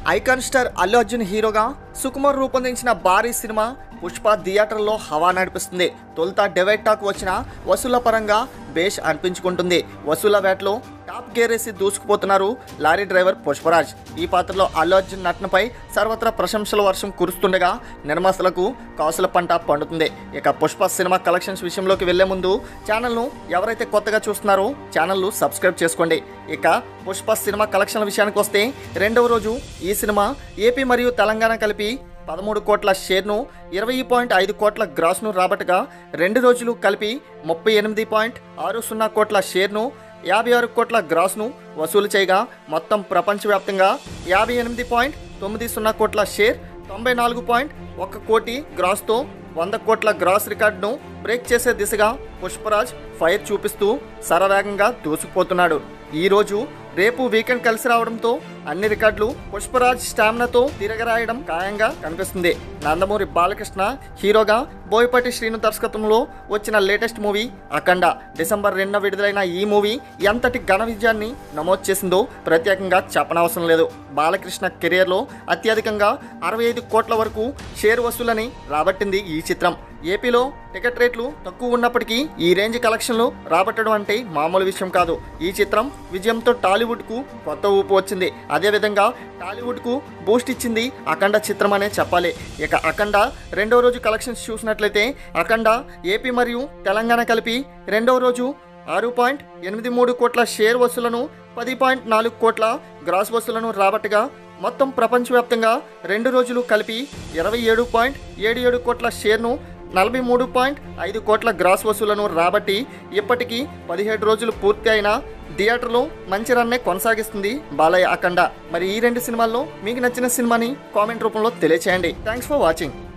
icon star Allu Arjun హీరోగా సుకుమార్ రూపొందించిన భారీ సినిమా పుష్ప థియేటర్లో హవా నడిపిస్తుంది తొలుత డివైడ్ టాక్ వచ్చిన వసూళ్ల పరంగా బేష్ అనిపించుకుంటుంది వసూళ్ల వేటలో టాప్ గేరేసి దూసుకుపోతున్నారు లారీ డ్రైవర్ పుష్పరాజ్ ఈ పాత్రలో అల్లు అర్జున్ నటనపై సర్వత్రా ప్రశంసల వర్షం కురుస్తుండగా నిర్మాతలకు కాసుల పంట పండుతుంది ఇక పుష్ప సినిమా కలెక్షన్స్ విషయంలోకి వెళ్లే ముందు ఛానల్ను ఎవరైతే కొత్తగా చూస్తున్నారో ఛానల్ను సబ్స్క్రైబ్ చేసుకోండి ఇక పుష్ప సినిమా కలెక్షన్ల విషయానికి వస్తే రెండవ రోజు ఈ సినిమా ఏపీ మరియు తెలంగాణ కలిపి పదమూడు కోట్ల షేర్ను ఇరవై పాయింట్ ఐదు కోట్ల గ్రాస్ను రాబట్టగా రెండు రోజులు కలిపి ముప్పై ఎనిమిది పాయింట్ ఆరు సున్నా కోట్ల షేర్ను యాభై ఆరు కోట్ల గ్రాస్ను వసూలు చేయగా మొత్తం ప్రపంచవ్యాప్తంగా యాభై ఎనిమిది పాయింట్ తొమ్మిది సున్నా కోట్ల షేర్ తొంభై నాలుగు పాయింట్ ఒక కోటి గ్రాస్తో వంద కోట్ల గ్రాస్ రికార్డును బ్రేక్ చేసే దిశగా పుష్పరాజ్ ఫైర్ చూపిస్తూ శరవేగంగా దూసుకుపోతున్నాడు ఈ రోజు రేపు వీకెండ్ కలిసి రావడంతో అన్ని రికార్డులు పుష్పరాజ్ స్టామినాతో తిరగరాయడం ఖాయంగా కనిపిస్తుంది నందమూరి బాలకృష్ణ హీరోగా బోయపాటి శ్రీను దర్శకత్వంలో వచ్చిన లేటెస్ట్ మూవీ అఖండ డిసెంబర్ రెండున విడుదలైన ఈ మూవీ ఎంతటి ఘన విజయాన్ని నమోదు చేసిందో ప్రత్యేకంగా చెప్పనవసరం లేదు బాలకృష్ణ కెరియర్లో అత్యధికంగా అరవై ఐదు కోట్ల వరకు షేర్ వసూలని రాబట్టింది ఈ చిత్రం ఏపీలో టికెట్ రేట్లు తక్కువ ఉన్నప్పటికీ ఈ రేంజ్ కలెక్షన్లు రాబట్టడం అంటే మామూలు విషయం కాదు ఈ చిత్రం విజయంతో టాలీవుడ్కు కొత్త ఊపు వచ్చింది అదేవిధంగా టాలీవుడ్కు బూస్ట్ ఇచ్చింది అఖండ చిత్రం అనే చెప్పాలి ఇక అఖండ రెండో రోజు కలెక్షన్స్ చూసినట్లయితే అఖండ ఏపీ మరియు తెలంగాణ కలిపి రెండవ రోజు ఆరు పాయింట్ ఎనిమిది మూడు కోట్ల షేర్ వసూలను పది పాయింట్ నాలుగు కోట్ల గ్రాస్ వసూలను రాబట్టగా మొత్తం ప్రపంచవ్యాప్తంగా రెండు రోజులు కలిపి ఇరవై ఏడు పాయింట్ ఏడు ఏడు కోట్ల షేర్ను నలభై మూడు పాయింట్ ఐదు కోట్ల గ్రాస్ వసూలను రాబట్టి ఇప్పటికీ పదిహేడు రోజులు పూర్తి అయిన థియేటర్లో మంచి రన్నే కొనసాగిస్తుంది బాలయ్య అఖండ మరి ఈ రెండు సినిమాల్లో మీకు నచ్చిన సినిమాని కామెంట్ రూపంలో తెలియచేయండి థ్యాంక్స్ ఫర్ వాచింగ్